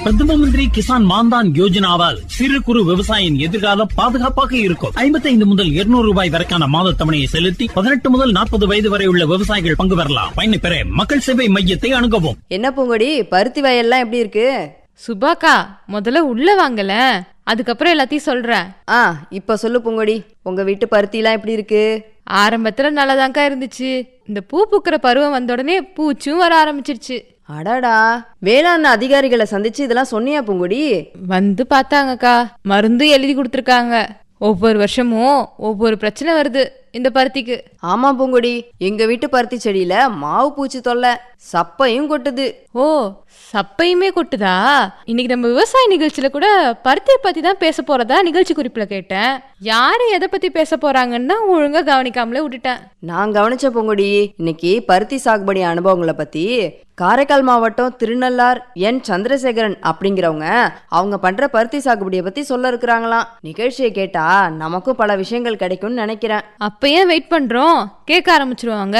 பிரதம மந்திரி கிசான் மான்தான் யோஜனாவால் சிறு குறு விவசாயியின் எதிர்காலம் பாதுகாப்பாக இருக்கும் 55 முதல் 200 ரூபாய் வரைக்கான மாத தவணையை செலுத்தி பதினெட்டு முதல் நாற்பது வயது வரை உள்ள விவசாயிகள் பங்கு பெறலாம் பயனை பெற மக்கள் சேவை மையத்தை அணுகவும் என்ன பூங்கொடி பருத்தி வயல்லாம் எப்படி இருக்கு சுபாக்கா முதல்ல உள்ள வாங்கல அதுக்கப்புறம் எல்லாத்தையும் சொல்றேன் ஆ இப்ப சொல்லு பூங்கொடி உங்க வீட்டு பருத்திலாம் எப்படி இருக்கு ஆரம்பத்துல நல்லாதான்க்கா இருந்துச்சு இந்த பூ பூக்கிற பருவம் வந்த உடனே பூச்சும் வர ஆரம்பிச்சிருச்சு அடடா வேளாண் அதிகாரிகளை சந்திச்சு இதெல்லாம் சொன்னியா பூங்கொடி வந்து பார்த்தாங்கக்கா மருந்து எழுதி கொடுத்துருக்காங்க ஒவ்வொரு வருஷமும் ஒவ்வொரு பிரச்சனை வருது இந்த பருத்திக்கு ஆமா பூங்கொடி எங்க வீட்டு பருத்தி செடியில மாவு பூச்சி தொல்லை சப்பையும் கொட்டுது ஓ சப்பையுமே கொட்டுதா இன்னைக்கு நம்ம விவசாய நிகழ்ச்சியில கூட பருத்தியை பத்தி தான் பேச போறதா நிகழ்ச்சி குறிப்புல கேட்டேன் யாரு எதை பத்தி பேச போறாங்கன்னா ஒழுங்கா கவனிக்காமலே விட்டுட்டேன் நான் கவனிச்ச பூங்கொடி இன்னைக்கு பருத்தி சாகுபடி அனுபவங்களை பத்தி காரைக்கால் மாவட்டம் திருநள்ளார் என் சந்திரசேகரன் அப்படிங்கிறவங்க அவங்க பண்ற பருத்தி சாகுபடியை பத்தி சொல்ல இருக்கிறாங்களாம் நிகழ்ச்சியை கேட்டா நமக்கும் பல விஷயங்கள் கிடைக்கும்னு நினைக்கிறேன் அப்ப ஏன் வெயிட் பண்றோம் கேட்க ஆரம்பிச்சிருவாங்க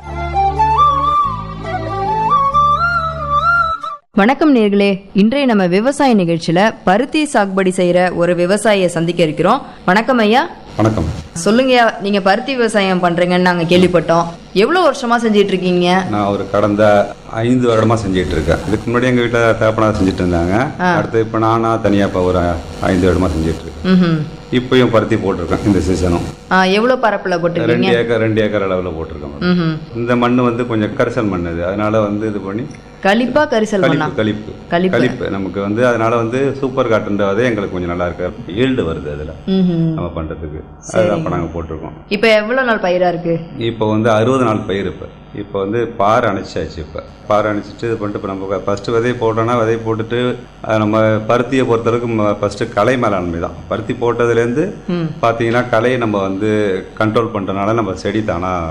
வணக்கம் நேர்களே இன்றைய நம்ம விவசாய நிகழ்ச்சியில பருத்தி சாகுபடி செய்யற ஒரு விவசாயியை சந்திக்க இருக்கிறோம் வணக்கம் ஐயா வணக்கம் சொல்லுங்கய்யா நீங்க பருத்தி விவசாயம் பண்றீங்கன்னு நாங்க கேள்விப்பட்டோம் எவ்வளவு வருஷமா செஞ்சிட்டு இருக்கீங்க நான் ஒரு கடந்த ஐந்து வருடமா செஞ்சுட்டு இருக்கேன் இதுக்கு முன்னாடி எங்க வீட்டில் தேப்பனா செஞ்சுட்டு இருந்தாங்க அடுத்து இப்போ நானா தனியா இப்போ ஒரு ஐந்து வருடமா செஞ்சுட்டு இருக்கேன் ம்ஹும். இப்பயும் பருத்தி போட்டிருக்கேன் இந்த சீசனும் ஆ, எவ்வளவு பரப்புல போட்டிருக்கீங்க ரெண்டு ஏக்கர் ரெண்டு ஏக்கர் அளவில் போட்டிருக்கேன் மேடம். ம்ஹும். இந்த மண் வந்து கொஞ்சம் கரிசல் மண் இது அதனால வந்து இது பண்ணி களிப்பா கரிசல் மண்ணா கழிப்பு கழிப்பு கழிப்பு. கழிப்பு நமக்கு வந்து அதனால வந்து சூப்பர் காட்டுன்றதே எங்களுக்கு கொஞ்சம் நல்லா இருக்கு ஈல்டு வருது அதுல ம்ஹும். நம்ம பண்றதுக்கு அதுதான் இப்போ நாங்கள் போட்டிருக்கோம் இப்ப எவ்வளவு நாள் பயிரா இருக்கு இப்போ வந்து அறுபது நாள் பயிர் இப்போ இப்போ வந்து பார் அணைச்சாச்சு இப்போ பார் அணைச்சிட்டு இது பண்ணிட்டு இப்போ நம்ம ஃபஸ்ட்டு விதை போட்டோன்னா விதை போட்டுட்டு அது நம்ம பருத்தியை பொறுத்தளவுக்கு ஃபஸ்ட்டு களை மேலாண்மை தான் பருத்தி போட்டதுலேருந்து பார்த்தீங்கன்னா களையை நம்ம வந்து கண்ட்ரோல் பண்ணுறதுனால நம்ம செடி தானாக